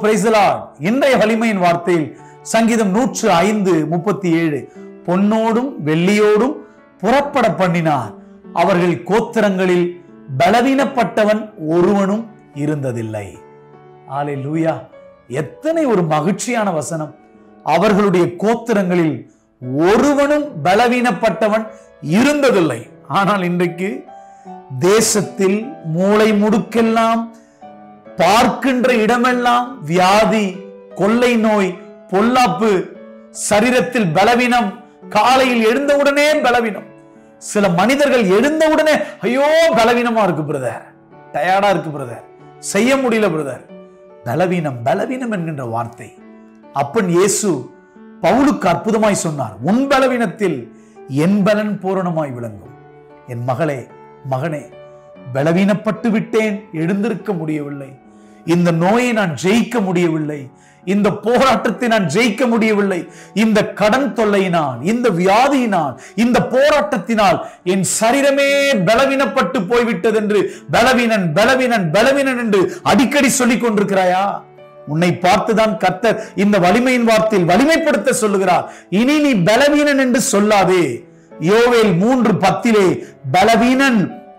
பிரைசலா இன்றைய வலிமையின் வார்த்தையில் சங்கீதம் நூற்று ஐந்து முப்பத்தி ஏழு பொன்னோடும் வெள்ளியோடும் புறப்பட பண்ணினார் அவர்கள் கோத்திரங்களில் பலவீனப்பட்டவன் ஒருவனும் இருந்ததில்லை ஆலே லூயா எத்தனை ஒரு மகிழ்ச்சியான வசனம் அவர்களுடைய கோத்திரங்களில் ஒருவனும் பலவீனப்பட்டவன் இருந்ததில்லை ஆனால் இன்றைக்கு தேசத்தில் மூளை முடுக்கெல்லாம் பார்க்கின்ற இடமெல்லாம் வியாதி கொள்ளை நோய் பொல்லாப்பு சரீரத்தில் பலவீனம் காலையில் எழுந்தவுடனே பலவீனம் சில மனிதர்கள் எழுந்தவுடனே ஐயோ பலவீனமா இருக்கு பிரதர் டயர்டா இருக்கு பிரதர் செய்ய முடியல பிரதர் பலவீனம் பலவீனம் என்கின்ற வார்த்தை அப்பன் இயேசு பவுலுக்கு அற்புதமாய் சொன்னார் உன் பலவீனத்தில் என் பலன் பூரணமாய் விளங்கும் என் மகளே மகனே பலவீனப்பட்டு விட்டேன் எழுந்திருக்க முடியவில்லை இந்த நோயை நான் ஜெயிக்க முடியவில்லை இந்த போராட்டத்தை நான் ஜெயிக்க முடியவில்லை இந்த கடன் தொல்லையினால் இந்த வியாதியினால் இந்த போராட்டத்தினால் என் சரீரமே பலவீனப்பட்டு போய்விட்டது என்று பலவீனன் பலவீனன் பலவீனன் என்று அடிக்கடி சொல்லிக் கொண்டிருக்கிறாயா உன்னை பார்த்துதான் கர்த்தர் இந்த வலிமையின் வார்த்தையில் வலிமைப்படுத்த சொல்லுகிறார் இனி நீ பலவீனன் என்று சொல்லாதே யோவேல் மூன்று பத்திலே பலவீனன்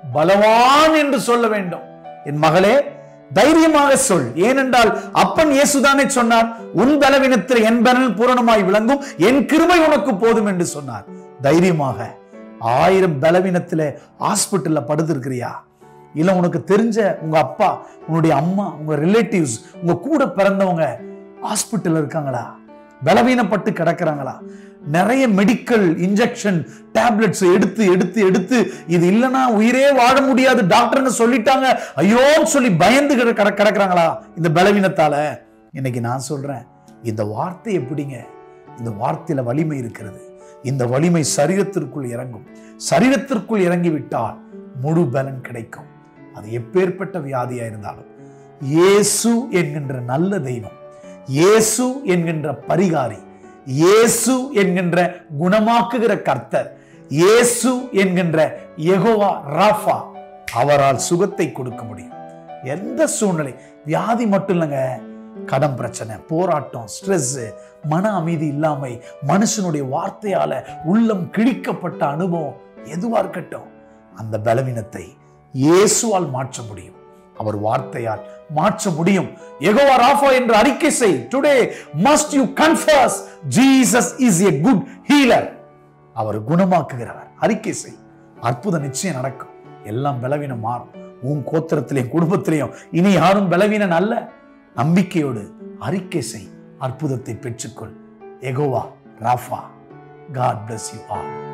பலவான் என்று சொல்ல வேண்டும் என் மகளே தைரியமாக சொல் ஏனென்றால் அப்பன் இயேசுதானே சொன்னார் உன் பலவீனத்தில் என் பலன் பூரணமாய் விளங்கும் என் கிருபை உனக்கு போதும் என்று சொன்னார் தைரியமாக ஆயிரம் பலவீனத்துல ஹாஸ்பிட்டல்ல படுத்திருக்கிறியா இல்ல உனக்கு தெரிஞ்ச உங்க அப்பா உன்னுடைய அம்மா உங்க ரிலேட்டிவ்ஸ் உங்க கூட பிறந்தவங்க ஹாஸ்பிட்டல்ல இருக்காங்களா பலவீனப்பட்டு கிடக்குறாங்களா நிறைய மெடிக்கல் இன்ஜெக்ஷன் டேப்லெட்ஸ் எடுத்து எடுத்து எடுத்து இது இல்லைன்னா உயிரே வாழ முடியாது டாக்டர்னு சொல்லிட்டாங்க ஐயோன்னு சொல்லி பயந்து கிட- கிட- கிடக்குறாங்களா இந்த பலவீனத்தால இன்னைக்கு நான் சொல்றேன் இந்த வார்த்தை எப்படிங்க இந்த வார்த்தையில வலிமை இருக்கிறது இந்த வலிமை சரீரத்திற்குள் இறங்கும் சரீரத்திற்குள் இறங்கி விட்டால் முழு பலன் கிடைக்கும் அது எப்பேற்பட்ட வியாதியா இருந்தாலும் இயேசு என்கின்ற நல்ல தெய்வம் இயேசு என்கின்ற பரிகாரி இயேசு என்கின்ற குணமாக்குகிற கர்த்தர் இயேசு என்கின்ற யெகோவா ராஃபா அவரால் சுகத்தை கொடுக்க முடியும் எந்த சூழ்நிலை வியாதி மட்டும் இல்லைங்க கடன் பிரச்சனை போராட்டம் ஸ்ட்ரெஸ் மன அமைதி இல்லாமை மனுஷனுடைய வார்த்தையால உள்ளம் கிழிக்கப்பட்ட அனுபவம் எதுவா இருக்கட்டும் அந்த பலவீனத்தை இயேசுவால் மாற்ற முடியும் அவர் வார்த்தையால் மாற்ற முடியும் யெகோவா ராஃபா என்று அறிக்கை செய் today must you confess Jesus is a good healer அவர் குணமாக்குகிறவர் அறிக்கை செய் அற்புதம் நிச்சயம் நடக்கும் எல்லாம் பலவீனம் மாறும் உன் கோத்திரத்திலையும் குடும்பத்திலையும் இனி யாரும் பலவீனன் அல்ல நம்பிக்கையோடு அறிக்கை செய் அற்புதத்தை பெற்றுக்கொள் Jehovah Rapha God bless you all